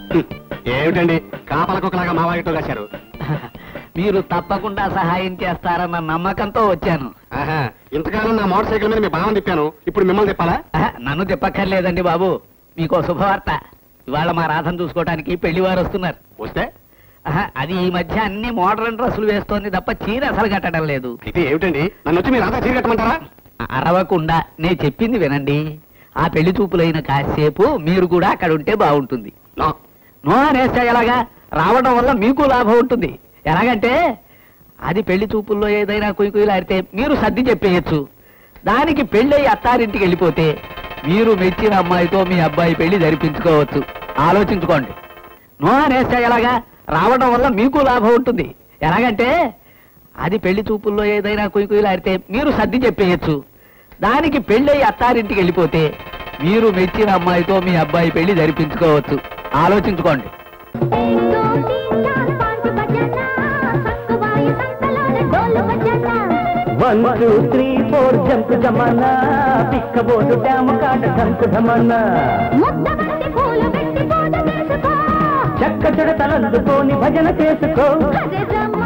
ఏమిటండి కాపలకొకలాగా మా వాగితో కాశారు మీరు తప్పకుండా సహాయం చేస్తారన్న నమ్మకంతో వచ్చాను ఆహా, ఇంతకాలం నా మోటార్ సైకిల్ మీద మీ భావం తిప్పాను ఇప్పుడు మిమ్మల్ని తిప్పాలా ఆహా, నన్ను చెప్పక్కర్లేదండి బాబు మీకో శుభవార్త ఇవాళ మా రాధను చూసుకోవడానికి పెళ్లి వారు వస్తున్నారు వస్తే ఆహా, అది ఈ మధ్య అన్ని మోడర్న్ డ్రెస్సులు వేస్తోంది తప్ప చీర అసలు కట్టడం లేదు అయితే ఏమిటండి నన్ను వచ్చి మీరు రాధా చీర కట్టమంటారా అరవకుండా నేను చెప్పింది వినండి ఆ పెళ్లి చూపులైన కాసేపు మీరు కూడా అక్కడ ఉంటే బాగుంటుంది నో నో అనేస్తే ఎలాగా రావడం వల్ల మీకు లాభం ఉంటుంది ఎలాగంటే అది పెళ్లి చూపుల్లో ఏదైనా కుయి కుయిలాడితే మీరు సర్ది చెప్పేయచ్చు దానికి పెళ్ళయి అత్తారింటికి వెళ్ళిపోతే మీరు మెచ్చిన అమ్మాయితో మీ అబ్బాయి పెళ్లి జరిపించుకోవచ్చు ఆలోచించుకోండి నో అనేస్తే ఎలాగా రావడం వల్ల మీకు లాభం ఉంటుంది ఎలాగంటే అది పెళ్లి చూపుల్లో ఏదైనా కుయి కుయిలాడితే మీరు సర్ది చెప్పేయచ్చు దానికి పెళ్ళయి అత్తారింటికి వెళ్ళిపోతే మీరు మెచ్చిన అమ్మాయితో మీ అబ్బాయి పెళ్లి జరిపించుకోవచ్చు ఆలోచించుకోండి one two three four jump జమానా పిక్కబోటు డ్యాము కాట ఢంకు ఢమన్నా చెక్క చెడతలందుకోని భజన చేసుకో